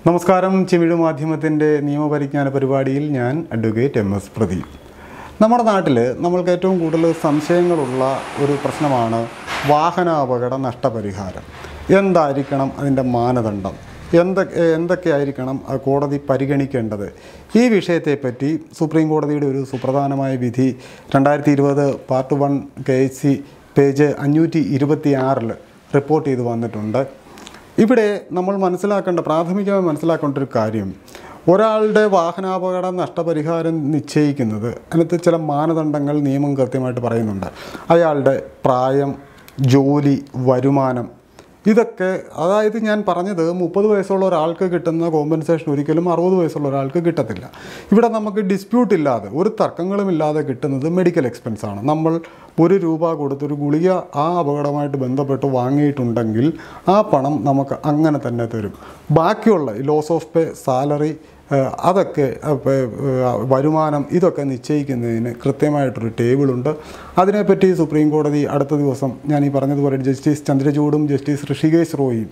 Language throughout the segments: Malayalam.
നമസ്കാരം ചിമിഴ് മാധ്യമത്തിൻ്റെ നിയമപരിജ്ഞാന പരിപാടിയിൽ ഞാൻ അഡ്വക്കേറ്റ് എം എസ് പ്രദീപ് നമ്മുടെ നാട്ടിൽ നമ്മൾക്ക് ഏറ്റവും കൂടുതൽ സംശയങ്ങളുള്ള ഒരു പ്രശ്നമാണ് വാഹനാപകട നഷ്ടപരിഹാരം എന്തായിരിക്കണം അതിൻ്റെ മാനദണ്ഡം എന്തൊക്കെ എന്തൊക്കെയായിരിക്കണം ആ കോടതി പരിഗണിക്കേണ്ടത് ഈ വിഷയത്തെപ്പറ്റി സുപ്രീം കോടതിയുടെ ഒരു സുപ്രധാനമായ വിധി രണ്ടായിരത്തി ഇരുപത് part one K H C page അഞ്ഞൂറ്റി ഇരുപത്തി ആറിൽ റിപ്പോർട്ട് ചെയ്ത് വന്നിട്ടുണ്ട് ഇവിടെ നമ്മൾ മനസ്സിലാക്കേണ്ട പ്രാഥമികമായി മനസ്സിലാക്കേണ്ട ഒരു കാര്യം ഒരാളുടെ വാഹനാപകട നഷ്ടപരിഹാരം നിശ്ചയിക്കുന്നത് അതിനകത്ത് ചില മാനദണ്ഡങ്ങൾ നിയമം കൃത്യമായിട്ട് പറയുന്നുണ്ട് അയാളുടെ പ്രായം ജോലി വരുമാനം ഇതൊക്കെ അതായത് ഞാൻ പറഞ്ഞത് മുപ്പത് വയസ്സുള്ള ഒരാൾക്ക് കിട്ടുന്ന കോമ്പൻസേഷൻ ഒരിക്കലും അറുപത് വയസ്സുള്ള ഒരാൾക്ക് കിട്ടത്തില്ല ഇവിടെ നമുക്ക് ഡിസ്പ്യൂട്ട് ഇല്ലാതെ ഒരു തർക്കങ്ങളും ഇല്ലാതെ കിട്ടുന്നത് മെഡിക്കൽ എക്സ്പെൻസ് ആണ് നമ്മൾ ഒരു രൂപ കൊടുത്തൊരു ഗുളിക ആ അപകടമായിട്ട് ബന്ധപ്പെട്ട് വാങ്ങിയിട്ടുണ്ടെങ്കിൽ ആ പണം നമുക്ക് അങ്ങനെ തന്നെ തരും ബാക്കിയുള്ള ലോസ് ഓഫ് പേ സാലറി ഏഹ് അതൊക്കെ ഏഹ് പേ- ഏഹ് വരുമാനം ഇതൊക്കെ നിശ്ചയിക്കുന്നതിന് കൃത്യമായിട്ടൊരു ടേബിളുണ്ട് അതിനെപ്പറ്റി സുപ്രീം കോടതി അടുത്ത ദിവസം ഞാൻ ഈ പറഞ്ഞതുപോലെ ജസ്റ്റിസ് ചന്ദ്രചൂഡും ജസ്റ്റിസ് ഋഷികേശ് റോയും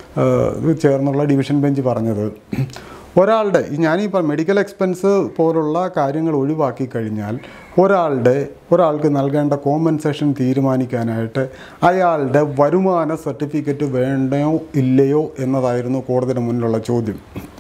ഏഹ് ചേർന്നുള്ള ഡിവിഷൻ ബെഞ്ച് പറഞ്ഞത് ഒരാളുടെ ഈ ഞാനീ ഇപ്പം മെഡിക്കൽ എക്സ്പെൻസ് പോലുള്ള കാര്യങ്ങൾ ഒഴിവാക്കി കഴിഞ്ഞാൽ ഒരാളുടെ ഒരാൾക്ക് നൽകേണ്ട കോമ്പൻസേഷൻ തീരുമാനിക്കാനായിട്ട് അയാളുടെ വരുമാന സർട്ടിഫിക്കറ്റ് വേണ്ടയോ ഇല്ലയോ എന്നതായിരുന്നു കോടതിയുടെ മുന്നിലുള്ള ചോദ്യം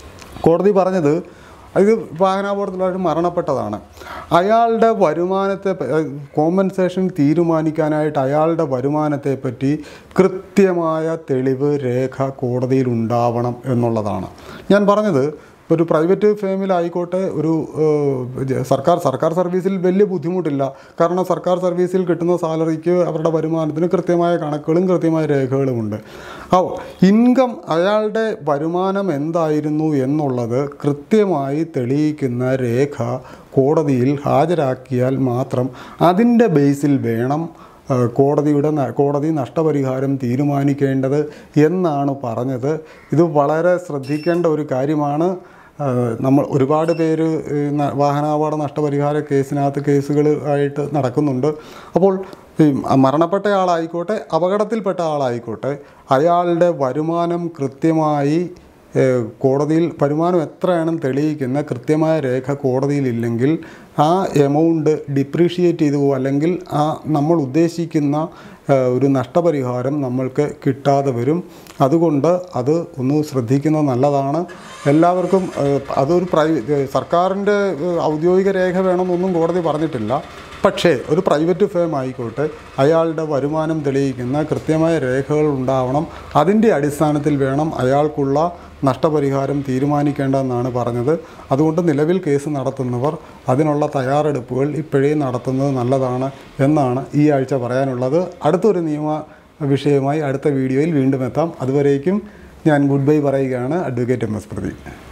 കോടതി പറഞ്ഞത് ഇത് വാഹനാപകടത്തിലൊരു മരണപ്പെട്ടതാണ് അയാളുടെ വരുമാനത്തെ കോമ്പൻസേഷൻ തീരുമാനിക്കാനായിട്ട് അയാളുടെ വരുമാനത്തെപ്പറ്റി കൃത്യമായ തെളിവ് രേഖ കോടതിയിൽ ഉണ്ടാവണം എന്നുള്ളതാണ് ഞാൻ പറഞ്ഞത് ഒരു പ്രൈവറ്റ് ഫേമിലായിക്കോട്ടെ ഒരു ഏഹ്, ജ- സർക്കാർ സർക്കാർ സർവീസിൽ വലിയ ബുദ്ധിമുട്ടില്ല കാരണം സർക്കാർ സർവീസിൽ കിട്ടുന്ന സാലറിക്ക് അവരുടെ വരുമാനത്തിന് കൃത്യമായ കണക്കുകളും കൃത്യമായ രേഖകളുമുണ്ട് ആ ഇൻകം അയാളുടെ വരുമാനം എന്തായിരുന്നു എന്നുള്ളത് കൃത്യമായി തെളിയിക്കുന്ന രേഖ കോടതിയിൽ ഹാജരാക്കിയാൽ മാത്രം അതിൻ്റെ ബേസിൽ വേണം ഏഹ് കോടതിയുടെ ന- കോടതി നഷ്ടപരിഹാരം തീരുമാനിക്കേണ്ടത് എന്നാണ് പറഞ്ഞത് ഇത് വളരെ ശ്രദ്ധിക്കേണ്ട ഒരു കാര്യമാണ് ഏഹ് നമ്മൾ ഒരുപാട് പേര് ഈ ന- വാഹനാപകട നഷ്ടപരിഹാര കേസിനകത്ത് കേസുകൾ ആയിട്ട് നടക്കുന്നുണ്ട് അപ്പോൾ ഈ മരണപ്പെട്ട ആളായിക്കോട്ടെ അപകടത്തിൽപ്പെട്ട ആളായിക്കോട്ടെ അയാളുടെ വരുമാനം കൃത്യമായി ഏഹ് കോടതിയിൽ വരുമാനം എത്രയാണെന്ന് തെളിയിക്കുന്ന കൃത്യമായ രേഖ കോടതിയിലില്ലെങ്കിൽ ആ എമൗണ്ട് ഡിപ്രീഷിയേറ്റ് ചെയ്തു പോകും അല്ലെങ്കിൽ ആ നമ്മൾ ഉദ്ദേശിക്കുന്ന ഏഹ് ഒരു നഷ്ടപരിഹാരം നമ്മൾക്ക് കിട്ടാതെ വരും അതുകൊണ്ട് അത് ഒന്ന് ശ്രദ്ധിക്കുന്നത് നല്ലതാണ് എല്ലാവർക്കും ഏഹ് അതൊരു പ്രൈ ഏഹ് സർക്കാരിൻ്റെ ഏഹ് ഔദ്യോഗിക രേഖ വേണമെന്നൊന്നും കോടതി പറഞ്ഞിട്ടില്ല പക്ഷേ ഒരു പ്രൈവറ്റ് ഫേം ആയിക്കോട്ടെ അയാളുടെ വരുമാനം തെളിയിക്കുന്ന കൃത്യമായ രേഖകൾ ഉണ്ടാവണം അതിൻ്റെ അടിസ്ഥാനത്തിൽ വേണം അയാൾക്കുള്ള നഷ്ടപരിഹാരം തീരുമാനിക്കേണ്ടതെന്നാണ് പറഞ്ഞത് അതുകൊണ്ട് നിലവിൽ കേസ് നടത്തുന്നവർ അതിനുള്ള തയ്യാറെടുപ്പുകൾ ഇപ്പോഴേ നടത്തുന്നത് നല്ലതാണ് എന്നാണ് ഈ ആഴ്ച പറയാനുള്ളത് അടുത്തൊരു നിയമ വിഷയമായി അടുത്ത വീഡിയോയിൽ വീണ്ടും എത്താം അതുവരേക്കും ഞാൻ ഗുഡ് ബൈ പറയുകയാണ് അഡ്വക്കേറ്റ് എം എസ് പ്രദീപ്